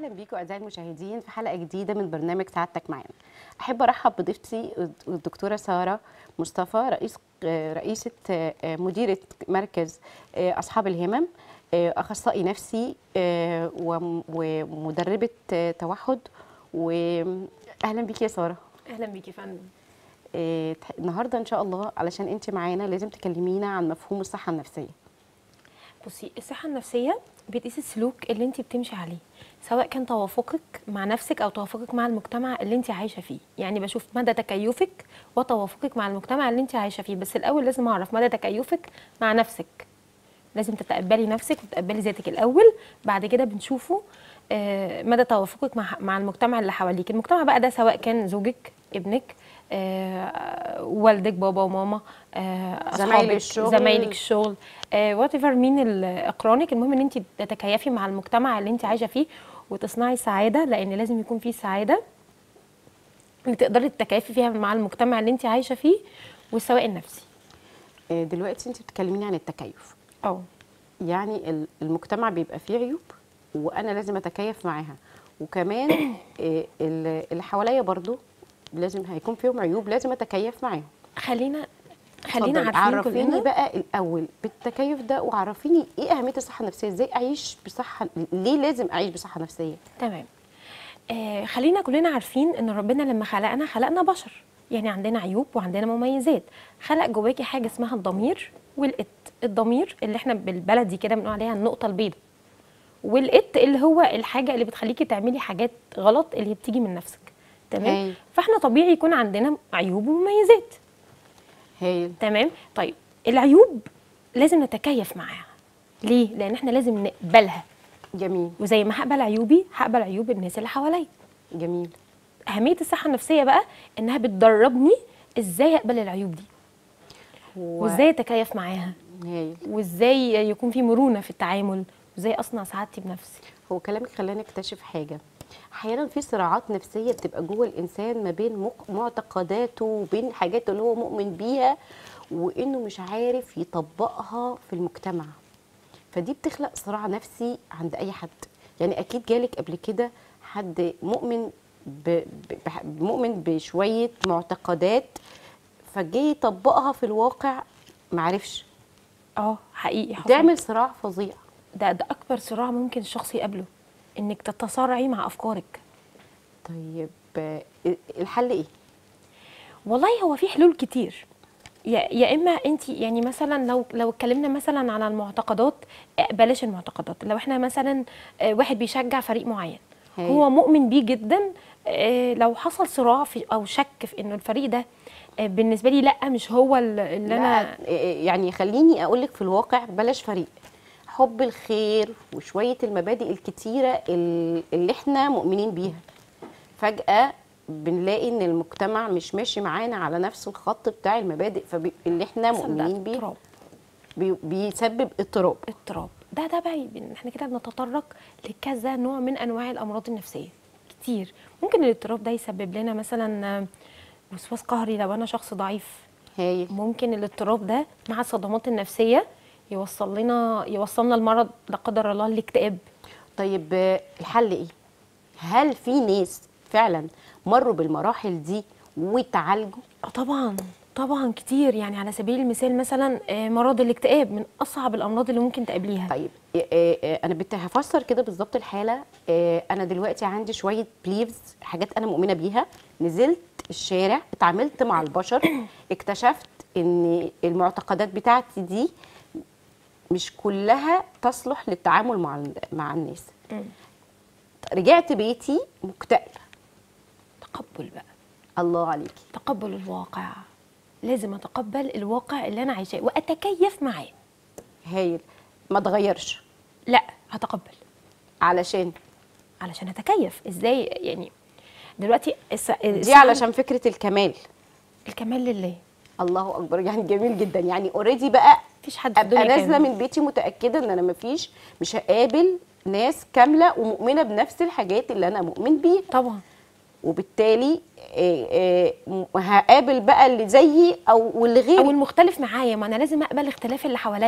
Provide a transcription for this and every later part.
بيكم اعزائي المشاهدين في حلقه جديده من برنامج سعادتك معانا. احب ارحب بضيفتي الدكتوره ساره مصطفى رئيس رئيسه مديره مركز اصحاب الهمم اخصائي نفسي ومدربه توحد واهلا بيكي يا ساره. اهلا بيكي يا فندم. النهارده ان شاء الله علشان انت معانا لازم تكلمينا عن مفهوم الصحه النفسيه. بصي الصحه النفسيه بتقيس السلوك اللي انت بتمشي عليه سواء كان توافقك مع نفسك او توافقك مع المجتمع اللي انت عايشه فيه يعني بشوف مدى تكيفك وتوافقك مع المجتمع اللي انت عايشه فيه بس الاول لازم اعرف مدى تكيفك مع نفسك لازم تتقبلي نفسك وتتقبلي ذاتك الاول بعد كده بنشوفه مدى توافقك مع مع المجتمع اللي حواليك المجتمع بقى ده سواء كان زوجك ابنك آه، والدك بابا وماما آه، زمايلك الشغل زمايلك الشغل وات ايفر مين اقرانك المهم ان انت تتكيفي مع المجتمع اللي انت عايشه فيه وتصنعي سعاده لان لازم يكون في سعاده اللي تقدري تتكيفي فيها مع المجتمع اللي انت عايشه فيه والسواء النفسي دلوقتي انت بتكلميني عن التكيف اه يعني المجتمع بيبقى فيه عيوب وانا لازم اتكيف معاها وكمان اللي حواليا برضو لازم هيكون فيهم عيوب لازم اتكيف معاهم خلينا خلينا عارفين عرفيني كلنا. بقى الاول بالتكيف ده وعرفيني ايه اهميه الصحه النفسيه ازاي اعيش بصحه ليه لازم اعيش بصحه نفسيه تمام آه خلينا كلنا عارفين ان ربنا لما خلقنا خلقنا بشر يعني عندنا عيوب وعندنا مميزات خلق جواكي حاجه اسمها الضمير والإت الضمير اللي احنا بالبلدي كده بنقول عليها النقطه البيضاء والإت اللي هو الحاجه اللي بتخليكي تعملي حاجات غلط اللي بتيجي من نفسك تمام هي. فاحنا طبيعي يكون عندنا عيوب ومميزات هايل تمام طيب العيوب لازم نتكيف معاها ليه لان احنا لازم نقبلها جميل وزي ما هقبل عيوبي هقبل عيوب الناس اللي حواليا جميل اهميه الصحه النفسيه بقى انها بتدربني ازاي اقبل العيوب دي و... وازاي اتكيف معاها هايل وازاي يكون في مرونه في التعامل وازاي اصنع سعادتي بنفسي هو كلامك خلاني اكتشف حاجه احيانا في صراعات نفسيه بتبقى جوه الانسان ما بين معتقداته وبين حاجات اللي هو مؤمن بيها وانه مش عارف يطبقها في المجتمع فدي بتخلق صراع نفسي عند اي حد يعني اكيد جالك قبل كده حد مؤمن ب... ب... مؤمن بشويه معتقدات فجه يطبقها في الواقع معرفش اه حقيقي حصل. تعمل صراع فظيع ده ده اكبر صراع ممكن الشخص يقابله انك تتصارعي مع افكارك طيب الحل ايه والله هو في حلول كتير يا يا اما انت يعني مثلا لو لو اتكلمنا مثلا على المعتقدات بلاش المعتقدات لو احنا مثلا واحد بيشجع فريق معين هي. هو مؤمن بيه جدا لو حصل صراع في او شك في انه الفريق ده بالنسبه لي لا مش هو اللي انا يعني خليني اقول لك في الواقع بلاش فريق حب الخير وشويه المبادئ الكتيره اللي احنا مؤمنين بيها فجاه بنلاقي ان المجتمع مش ماشي معانا على نفس الخط بتاع المبادئ اللي احنا مؤمنين بيها بي بيسبب اضطراب اضطراب ده ده بقى احنا كده بنتطرق لكذا نوع من انواع الامراض النفسيه كتير ممكن الاضطراب ده يسبب لنا مثلا وسواس قهري لو انا شخص ضعيف هايل ممكن الاضطراب ده مع الصدمات النفسيه يوصل لنا يوصلنا المرض لا قدر الله الاكتئاب طيب الحل ايه هل في ناس فعلا مروا بالمراحل دي وتعالجوا اه طبعا طبعا كتير يعني على سبيل المثال مثلا مرض الاكتئاب من اصعب الامراض اللي ممكن تقابليها طيب انا بت هفسر كده بالظبط الحاله انا دلوقتي عندي شويه بليفز حاجات انا مؤمنه بيها نزلت الشارع اتعاملت مع البشر اكتشفت ان المعتقدات بتاعتي دي مش كلها تصلح للتعامل مع مع الناس م. رجعت بيتي مكتئبه تقبل بقى الله عليكي تقبل الواقع لازم اتقبل الواقع اللي انا عايشاه واتكيف معاه هايل ما اتغيرش لا هتقبل علشان علشان اتكيف ازاي يعني دلوقتي الس... دي علشان فكره الكمال الكمال لله الله اكبر يعني جميل جدا يعني اوريدي بقى مفيش حد في ابقى نازله من بيتي متاكده ان انا مفيش مش هقابل ناس كامله ومؤمنه بنفس الحاجات اللي انا مؤمن بيها طبعا وبالتالي آه، آه، هقابل بقى اللي زيي او واللي غيري او المختلف معايا ما انا لازم اقبل اختلاف اللي حواليا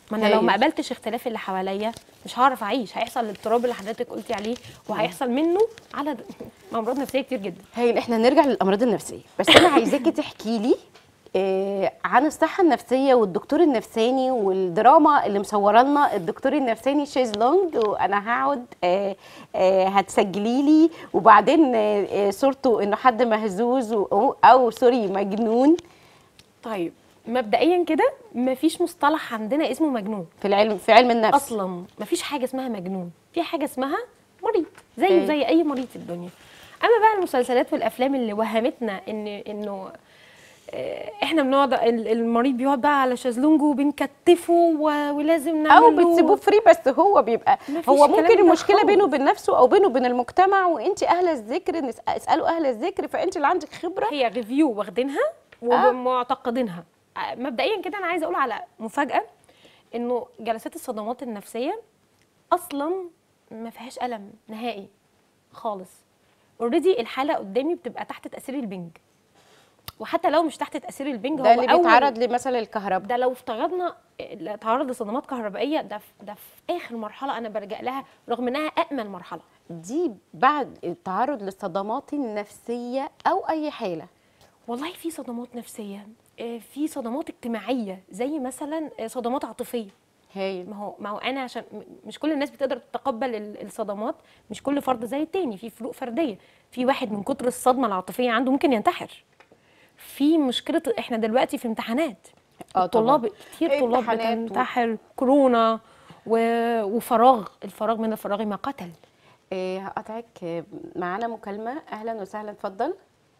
ما انا لو هايل. ما قبلتش اختلاف اللي حواليا مش هعرف اعيش هيحصل الاضطراب اللي حضرتك قلتي عليه وهيحصل منه على د- امراض نفسيه كتير جدا هايل احنا نرجع للامراض النفسيه بس انا عايزاكي تحكي لي آه، عن الصحه النفسيه والدكتور النفساني والدراما اللي مصوره لنا الدكتور النفساني شيز لونج وانا هقعد آه، آه، هتسجلي لي وبعدين آه، آه، صورته انه حد مهزوز و- او سوري مجنون طيب مبدئيا كده مفيش مصطلح عندنا اسمه مجنون في العلم في علم النفس اصلا مفيش حاجه اسمها مجنون في حاجه اسمها مريض إيه. زيه زي اي مريض في الدنيا اما بقى المسلسلات والافلام اللي وهمتنا ان انه آه، احنا بنقعد ال- المريض بيقعد بقى على شازلونج وبنكتفه و- ولازم نعمل او له- بتسيبوه فري بس هو بيبقى مفيش هو الكلام ممكن ده المشكله خالص. بينه وبين نفسه او بينه وبين المجتمع وانت اهل الذكر نس- اسالوا اهل الذكر فانت اللي عندك خبره هي ريفيو واخدينها ومعتقدينها آه. مبدئيا كده انا عايزه اقول على مفاجاه انه جلسات الصدمات النفسيه اصلا ما فيهاش الم نهائي خالص اوريدي الحاله قدامي بتبقى تحت تاثير البنج وحتى لو مش تحت تاثير البنج ده هو اللي أول- بيتعرض لمثل الكهرباء ده لو افترضنا تعرض لصدمات كهربائيه ده في ده في اخر مرحله انا برجع لها رغم انها امن مرحله دي بعد التعرض للصدمات النفسيه او اي حاله والله في صدمات نفسيه آه، في صدمات اجتماعيه زي مثلا آه، صدمات عاطفيه هايل ما هو ما هو انا عشان م- مش كل الناس بتقدر تتقبل ال- الصدمات مش كل فرد زي التاني في فروق فرديه في واحد من كتر الصدمه العاطفيه عنده ممكن ينتحر في مشكله احنا دلوقتي في امتحانات آه الطلاب طبعاً. كتير طلاب امتحانات و- بتنتحر كورونا و... وفراغ الفراغ من الفراغ ما قتل إيه هقطعك آه، معانا مكالمه اهلا وسهلا اتفضل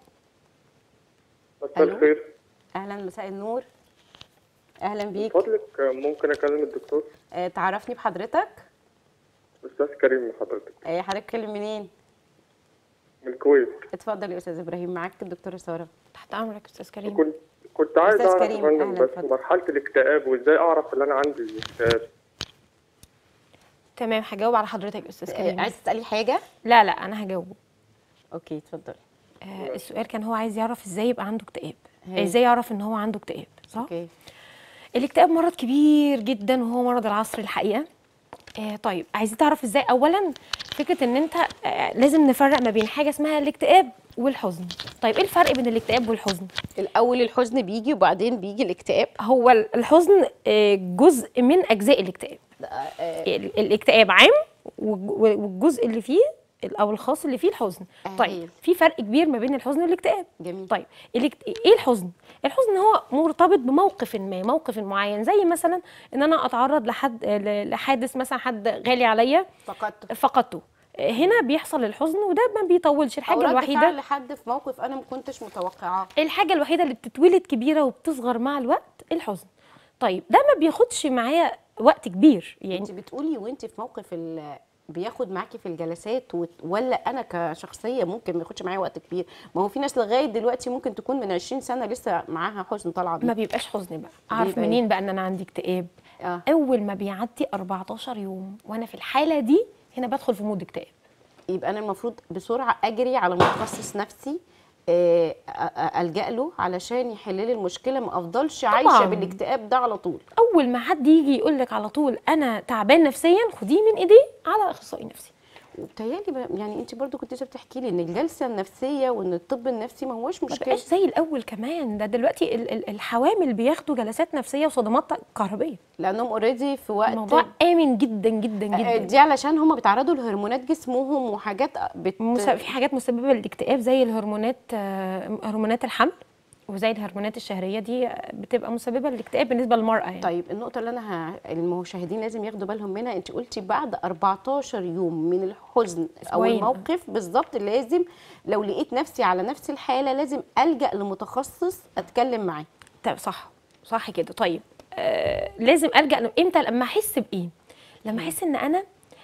مساء ألو. الخير اهلا مساء النور اهلا من بيك فضلك ممكن اكلم الدكتور آه، تعرفني بحضرتك استاذ كريم من حضرتك آه، حضرتك تكلم منين من الكويت اتفضل يا استاذ ابراهيم معاك الدكتوره ساره تحت امرك استاذ كريم كنت كنت عايز أستاذ اعرف كريم، يا فندم أهلاً، بس اتفضل. مرحله الاكتئاب وازاي اعرف ان انا عندي اكتئاب تمام هجاوب على حضرتك يا استاذ آه، كريم عايز تسالي حاجه لا لا انا هجاوبه اوكي اتفضلي آه السؤال كان هو عايز يعرف ازاي يبقى عنده اكتئاب هي. ازاي يعرف ان هو عنده اكتئاب صح اوكي الاكتئاب مرض كبير جدا وهو مرض العصر الحقيقه آه طيب عايزين تعرف ازاي اولا فكره ان انت آه لازم نفرق ما بين حاجه اسمها الاكتئاب والحزن طيب ايه الفرق بين الاكتئاب والحزن الاول الحزن بيجي وبعدين بيجي الاكتئاب هو ال- الحزن آه جزء من اجزاء الاكتئاب ال- الاكتئاب عام والج- والجزء اللي فيه ال- او الخاص اللي فيه الحزن أهي. طيب في فرق كبير ما بين الحزن والاكتئاب جميل. طيب الاكت- ايه الحزن الحزن هو مرتبط بموقف ما موقف معين زي مثلا ان انا اتعرض لحد ل- لحادث مثلا حد غالي عليا فقدت فقدته هنا بيحصل الحزن وده ما بيطولش الحاجه أو رد الوحيده فعل لحد في موقف انا ما كنتش متوقعاه الحاجه الوحيده اللي بتتولد كبيره وبتصغر مع الوقت الحزن طيب ده ما بياخدش معايا وقت كبير يعني انت بتقولي وانت في موقف ال- بياخد معاكي في الجلسات وت- ولا انا كشخصيه ممكن ما ياخدش معايا وقت كبير ما هو في ناس لغايه دلوقتي ممكن تكون من 20 سنه لسه معاها حزن طالعه ما بيه بيبقاش حزن بقى اعرف بيبقى إيه؟ منين بقى ان انا عندي اكتئاب اه اول ما بيعدي 14 يوم وانا في الحاله دي هنا بدخل في مود اكتئاب يبقى انا المفروض بسرعه اجري على متخصص نفسي آه، أ- أ- الجا له علشان يحل لي المشكله ما افضلش عايشه طبعاً. بالاكتئاب ده على طول اول ما حد يجي يقول لك على طول انا تعبان نفسيا خديه من ايديه على اخصائي نفسي وبتهيألي بقى- يعني انت برضو كنت لسه بتحكي لي ان الجلسه النفسيه وان الطب النفسي ما هوش ما مشكله بقاش زي الاول كمان ده دلوقتي ال- ال- الحوامل بياخدوا جلسات نفسيه وصدمات كهربيه لانهم اوريدي في وقت الموضوع امن جدا جدا آه، جدا دي علشان هم بيتعرضوا لهرمونات جسمهم وحاجات بت... مس- في حاجات مسببه للاكتئاب زي الهرمونات آه، هرمونات الحمل وزي الهرمونات الشهريه دي آه، بتبقى مسببه للاكتئاب بالنسبه للمراه يعني طيب النقطة اللي أنا ه... المشاهدين لازم ياخدوا بالهم منها أنت قلتي بعد 14 يوم من الحزن أو أسبوعين. الموقف بالظبط لازم لو لقيت نفسي على نفس الحالة لازم ألجأ لمتخصص أتكلم معاه طيب صح صح كده طيب آه لازم الجا ل- امتى لما احس بايه لما احس ان انا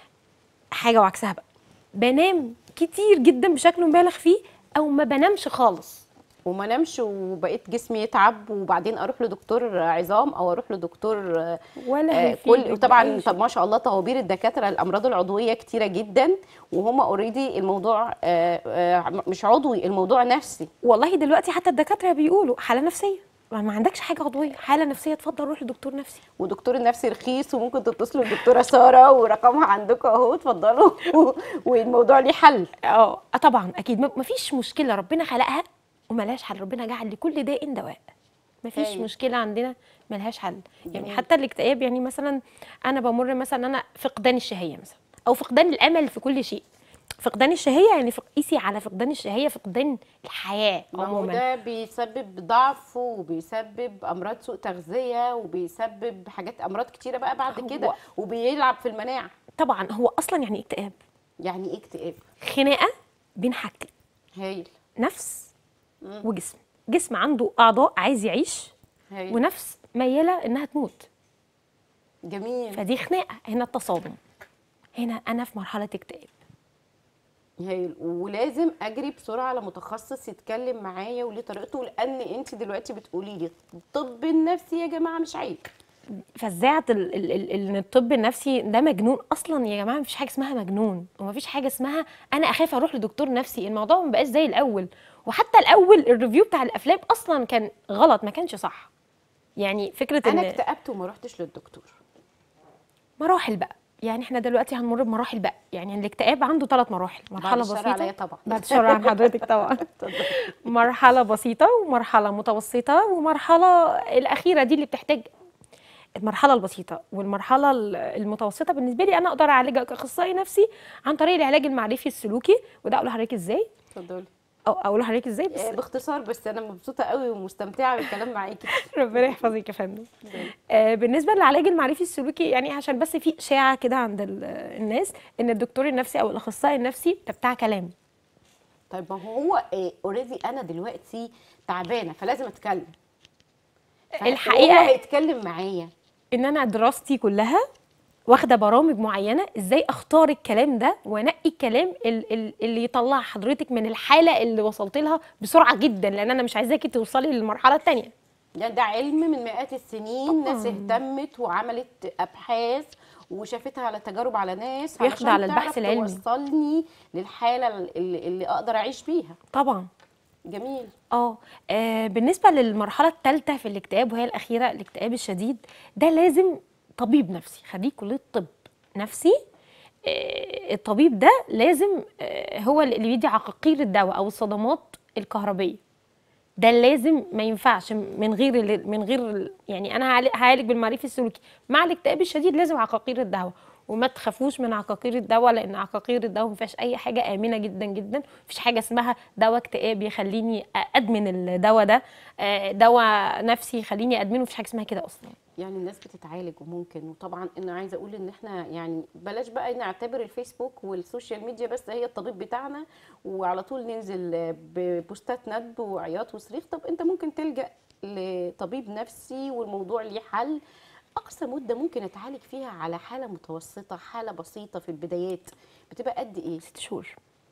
حاجه وعكسها بقى بنام كتير جدا بشكل مبالغ فيه او ما بنامش خالص وما نمش وبقيت جسمي يتعب وبعدين أروح لدكتور عظام أو أروح لدكتور آه، ولا آه، هيفيدك كل طبعا بأي شيء. طب ما شاء الله طوابير الدكاتره الامراض العضويه كتيره جدا وهم اوريدي الموضوع آه، آه، مش عضوي الموضوع نفسي والله دلوقتي حتى الدكاتره بيقولوا حاله نفسيه ما ما عندكش حاجه عضويه حاله نفسيه اتفضل روح لدكتور نفسي ودكتور النفسي رخيص وممكن تتصلوا بالدكتوره ساره ورقمها عندكم اهو اتفضلوا والموضوع ليه حل اه آه طبعا اكيد ما فيش مشكله ربنا خلقها وملهاش حل ربنا جعل لكل داء دواء ما فيش أيوة. مشكله عندنا ملهاش حل يعني جميل. حتى الاكتئاب يعني مثلا انا بمر مثلا انا فقدان الشهيه مثلا او فقدان الامل في كل شيء فقدان الشهيه يعني فق- قيسي على فقدان الشهيه فقدان الحياه ما هو عموما ده بيسبب ضعف وبيسبب امراض سوء تغذيه وبيسبب حاجات امراض كتيره بقى بعد هو- كده وبيلعب في المناعه طبعا هو اصلا يعني اكتئاب يعني ايه اكتئاب خناقه بين حاجتين هايل نفس وجسم جسم عنده اعضاء عايز يعيش هايل ونفس مياله انها تموت جميل فدي خناقه هنا التصادم هنا انا في مرحله اكتئاب هايل ولازم اجري بسرعه على متخصص يتكلم معايا وليه طريقته لان انت دلوقتي بتقولي لي الطب النفسي يا جماعه مش عيب فزاعه ال- ال- ال- ان الطب النفسي ده مجنون اصلا يا جماعه مفيش حاجه اسمها مجنون ومفيش حاجه اسمها انا اخاف اروح لدكتور نفسي الموضوع ما بقاش زي الاول وحتى الاول الريفيو بتاع الافلام اصلا كان غلط ما كانش صح يعني فكره ان انا اكتئبت وما رحتش للدكتور مراحل بقى يعني احنا دلوقتي هنمر بمراحل بقى يعني الاكتئاب عنده ثلاث مراحل مرحله الشر بسيطه عليا طبعا. بعد الشر عن حضرتك طبعا اتفضلي. مرحله بسيطه ومرحله متوسطه ومرحله الاخيره دي اللي بتحتاج المرحله البسيطه والمرحله ال- المتوسطه بالنسبه لي انا اقدر اعالجها كاخصائي نفسي عن طريق العلاج المعرفي السلوكي وده اقول لحضرتك ازاي اتفضلي او اقول لحضرتك ازاي بس آه، باختصار بس انا مبسوطه قوي ومستمتعه بالكلام معاكي ربنا يحفظك يا فندم آه، بالنسبه للعلاج المعرفي السلوكي يعني عشان بس في اشاعه كده عند ال- الناس ان الدكتور النفسي او الاخصائي النفسي ده بتاع كلام طيب ما هو اوريدي انا دلوقتي تعبانه فلازم اتكلم الحقيقه هو هيتكلم معايا ان انا دراستي كلها واخده برامج معينه ازاي اختار الكلام ده وانقي الكلام ال- ال- اللي يطلع حضرتك من الحاله اللي وصلت لها بسرعه جدا لان انا مش عايزاكي توصلي للمرحله الثانيه يعني ده علم من مئات السنين طبعاً. ناس اهتمت وعملت ابحاث وشافتها على تجارب على ناس بيخضع علشان للبحث تعرف العلمي. توصلني للحاله اللي, اللي اقدر اعيش بيها طبعا جميل اه آه، بالنسبه للمرحله الثالثه في الاكتئاب وهي الاخيره الاكتئاب الشديد ده لازم طبيب نفسي خريج كليه طب نفسي آه، الطبيب ده لازم آه، هو اللي بيدي عقاقير الدواء او الصدمات الكهربيه ده لازم ما ينفعش من غير ال- من غير ال- يعني انا هعالج- هعالج بالمعرفي السلوكي مع الاكتئاب الشديد لازم عقاقير الدواء وما تخافوش من عقاقير الدواء لان عقاقير الدواء ما فيهاش اي حاجه امنه جدا جدا مفيش حاجه اسمها دواء اكتئاب يخليني ادمن الدواء ده آه، دواء نفسي يخليني ادمنه مفيش حاجه اسمها كده اصلا يعني الناس بتتعالج وممكن وطبعا انا عايزه اقول ان احنا يعني بلاش بقى نعتبر الفيسبوك والسوشيال ميديا بس هي الطبيب بتاعنا وعلى طول ننزل ببوستات ندب وعياط وصريخ طب انت ممكن تلجا لطبيب نفسي والموضوع ليه حل اقصى مده ممكن اتعالج فيها على حاله متوسطه حاله بسيطه في البدايات بتبقى قد ايه ست شهور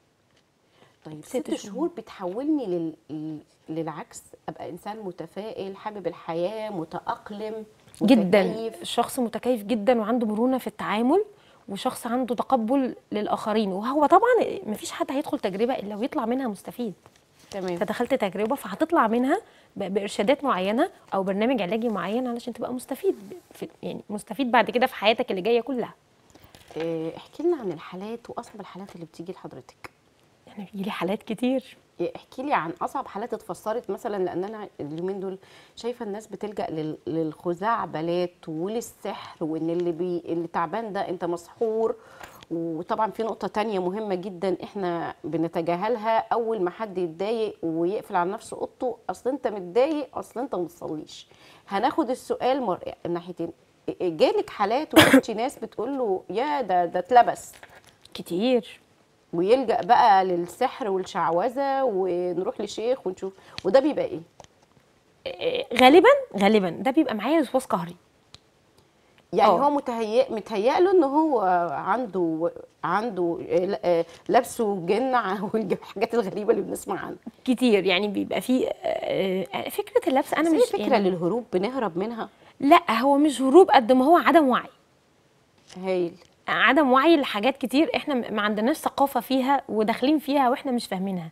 طيب ست ست شهور. شهور بتحولني لل... للعكس ابقى انسان متفائل حابب الحياه متاقلم جدا متكيف. شخص متكيف جدا وعنده مرونه في التعامل وشخص عنده تقبل للاخرين وهو طبعا مفيش حد هيدخل تجربه الا ويطلع منها مستفيد تمام انت دخلت تجربه فهتطلع منها ب- بارشادات معينه او برنامج علاجي معين علشان تبقى مستفيد في يعني مستفيد بعد كده في حياتك اللي جايه كلها آه، احكي لنا عن الحالات واصعب الحالات اللي بتيجي لحضرتك يعني بيجي لي حالات كتير آه، احكي لي عن اصعب حالات اتفسرت مثلا لان انا اليومين دول شايفه الناس بتلجا لل- للخزعبلات وللسحر وان اللي بي اللي تعبان ده انت مسحور وطبعا في نقطة تانية مهمة جدا احنا بنتجاهلها أول ما حد يتضايق ويقفل على نفسه أوضته أصل أنت متضايق أصل أنت ما تصليش هناخد السؤال مر... الناحيتين جالك حالات وشفتي ناس بتقول له يا ده ده اتلبس كتير ويلجأ بقى للسحر والشعوذة ونروح لشيخ ونشوف وده بيبقى ايه؟ آه، غالبا غالبا ده بيبقى معايا وسواس قهري يعني آه. هو متهيأ متهيأ له ان هو عنده عنده آه، آه، لبسه جن والحاجات الغريبة اللي بنسمع عنها كتير يعني بيبقى في آه، آه، فكره اللبس انا بس هي مش فكرة يعني للهروب بنهرب منها لا هو مش هروب قد ما هو عدم وعي هايل عدم وعي لحاجات كتير احنا م- ما عندناش ثقافه فيها وداخلين فيها واحنا مش فاهمينها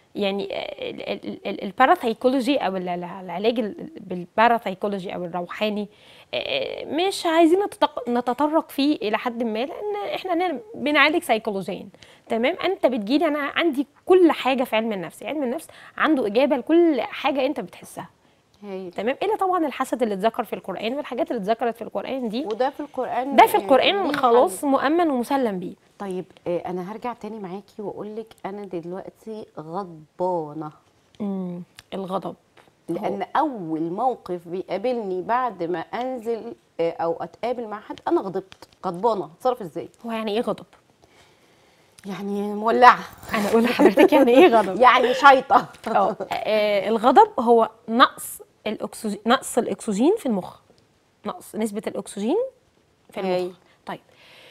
يعني الباراثايكولوجي او ال- ال- العلاج ال- بالباراثايكولوجي او الروحاني آه، مش عايزين نتطق- نتطرق فيه الى حد ما لان احنا هنا بنعالج سيكولوجيا تمام انت بتجيلي انا عندي كل حاجه في علم النفس علم النفس عنده اجابه لكل حاجه انت بتحسها هايل تمام الا طبعا الحسد اللي اتذكر في القران والحاجات اللي اتذكرت في القران دي وده في القران ده في يعني القران ليه خلاص حل. مؤمن ومسلم بيه طيب آه، انا هرجع تاني معاكي واقول لك انا دلوقتي غضبانه مم. الغضب لان اول موقف بيقابلني بعد ما انزل آه، او اتقابل مع حد انا غضبت غضبانه اتصرف ازاي هو يعني ايه غضب يعني مولعه انا اقول لحضرتك يعني ايه غضب يعني شايطه اه آه، الغضب هو نقص الاكسجين نقص الاكسجين في المخ نقص نسبه الاكسجين في هاي. المخ طيب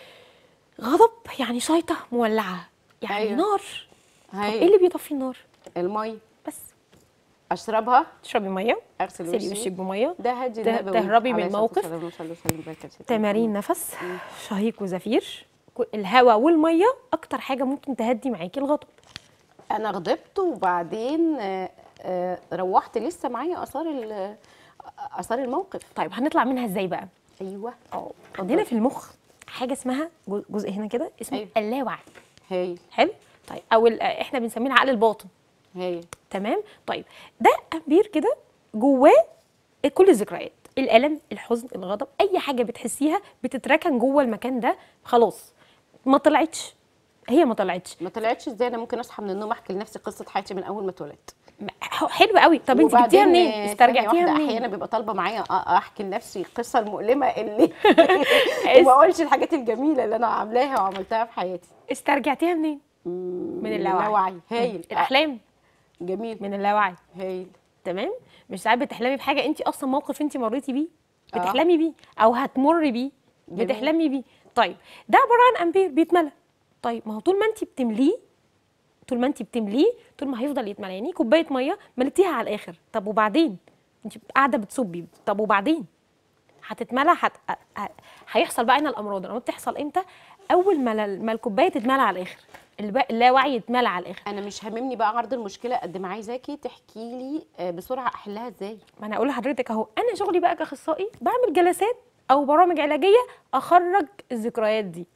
غضب يعني شيطه مولعه يعني أيوة. نار طب هاي ايه اللي بيطفي النار المي بس اشربها تشربي ميه اغسل تغسلي وشي وشك بميه ده هدي ته- النبوي تهربي من عليه الصلاة الموقف. والسلام، وصلي وسلم وبارك على سيدنا تمارين محمد. نفس شهيق وزفير كل- الهواء والميه اكتر حاجه ممكن تهدي معاكي الغضب انا غضبت وبعدين آه، آه، روحت لسه معايا اثار ال- اثار الموقف طيب هنطلع منها ازاي بقى ايوه اه عندنا في المخ حاجه اسمها جو- جزء هنا كده اسمه أيوة. اللاوعي هايل حلو طيب او ال- احنا بنسميه العقل الباطن هايل تمام طيب ده امبير كده جواه كل الذكريات الالم الحزن الغضب اي حاجه بتحسيها بتتركن جوه المكان ده خلاص ما طلعتش هي ما طلعتش ما طلعتش ازاي انا ممكن اصحى من النوم احكي لنفسي قصه حياتي من اول ما اتولدت م- حلو قوي طب انت جبتيها وبعدين، منين آه، ثانية استرجعتيها واحدة منين احيانا بيبقى طالبه معايا أ- احكي لنفسي القصه المؤلمه اللي وما اقولش الحاجات الجميله اللي انا عاملاها وعملتها في حياتي استرجعتيها منين من اللاوعي اللاوعي هايل الاحلام جميل من اللاوعي هايل تمام مش ساعات بتحلمي بحاجه انت اصلا موقف انت مريتي بيه آه. بتحلمي بيه او هتمري بيه جميل. بتحلمي بيه طيب ده عباره عن امبير بيتملى طيب ما هو طول ما انت بتمليه طول ما انت بتمليه طول ما هيفضل يتملى يعني كوبايه ميه مليتيها على الاخر طب وبعدين انت قاعده بتصبي طب وبعدين هتتملى هت... ه- هيحصل بقى هنا الامراض الامراض بتحصل امتى اول ما ال- ما الكوبايه تتملى على الاخر الب- اللاوعي يتملى على الاخر انا مش هاممني بقى عرض المشكله قد ما عايزاكي تحكي لي آه، بسرعه احلها ازاي ما انا اقول لحضرتك اهو انا شغلي بقى كاخصائي بعمل جلسات او برامج علاجيه اخرج الذكريات دي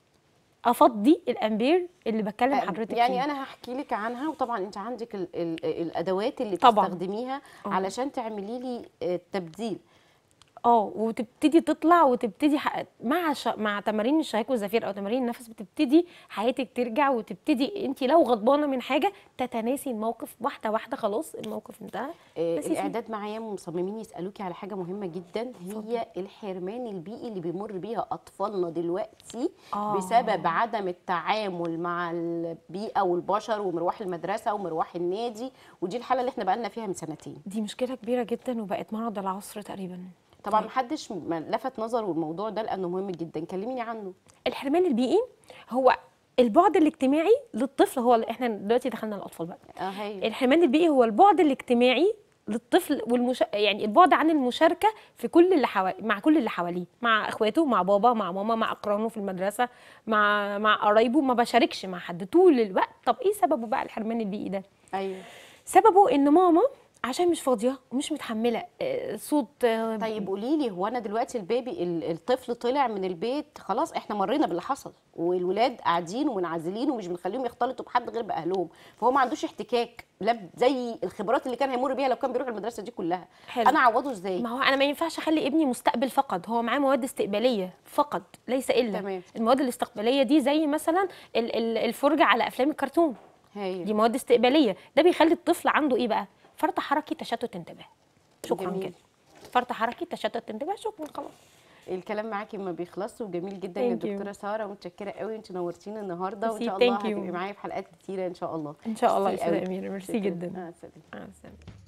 افضي الامبير اللي بتكلم حضرتك يعني فيه. انا هحكي لك عنها وطبعا انت عندك ال ال الادوات اللي طبعاً. بتستخدميها علشان تعملي لي آه، تبديل اه وتبتدي تطلع وتبتدي ح... مع ش... مع تمارين الشهيق والزفير او تمارين النفس بتبتدي حياتك ترجع وتبتدي انت لو غضبانه من حاجه تتناسي الموقف واحده واحده خلاص الموقف انتهى آه، بس يا سيدي. الاعداد معايا مصممين يسالوكي على حاجه مهمه جدا هي الحرمان البيئي اللي بيمر بيها اطفالنا دلوقتي آه. بسبب عدم التعامل مع البيئه والبشر ومروح المدرسه ومروح النادي ودي الحاله اللي احنا بقالنا فيها من سنتين دي مشكله كبيره جدا وبقت مرض العصر تقريبا طبعا محدش م- لفت نظره الموضوع ده لانه مهم جدا كلميني عنه الحرمان البيئي هو البعد الاجتماعي للطفل هو اللي احنا دلوقتي دخلنا الاطفال بقى اه هي الحرمان البيئي هو البعد الاجتماعي للطفل والمش... يعني البعد عن المشاركه في كل اللي حوالي مع كل اللي حواليه مع اخواته مع بابا مع ماما مع اقرانه في المدرسه مع مع قرايبه ما بشاركش مع حد طول الوقت طب ايه سببه بقى الحرمان البيئي ده ايوه سببه ان ماما عشان مش فاضيه ومش متحمله آه، صوت آه، طيب قولي لي هو انا دلوقتي البيبي ال- الطفل طلع من البيت خلاص احنا مرينا باللي حصل والولاد قاعدين ومنعزلين ومش بنخليهم يختلطوا بحد غير باهلهم فهو ما عندوش احتكاك لا زي الخبرات اللي كان هيمر بيها لو كان بيروح المدرسه دي كلها حلو. انا اعوضه ازاي ما هو انا ما ينفعش اخلي ابني مستقبل فقط هو معاه مواد استقباليه فقط ليس الا تمام. المواد الاستقباليه دي زي مثلا ال- ال- الفرجه على افلام الكرتون دي هاي مواد استقباليه ده بيخلي الطفل عنده ايه بقى فرط حركي تشتت انتباه شكرا جميل. كده فرط حركي تشتت انتباه شكرا خلاص الكلام معاكي ما بيخلصش وجميل جدا Thank يا you. دكتوره ساره متشكره قوي انت نورتينا النهارده وان ميرسي، شاء الله thank you. هتبقي معايا في حلقات كتيره ان شاء الله ان شاء الله يا ميرسي استاذه قوي. اميره ميرسي شكراً. جدا مع السلامه مع السلامه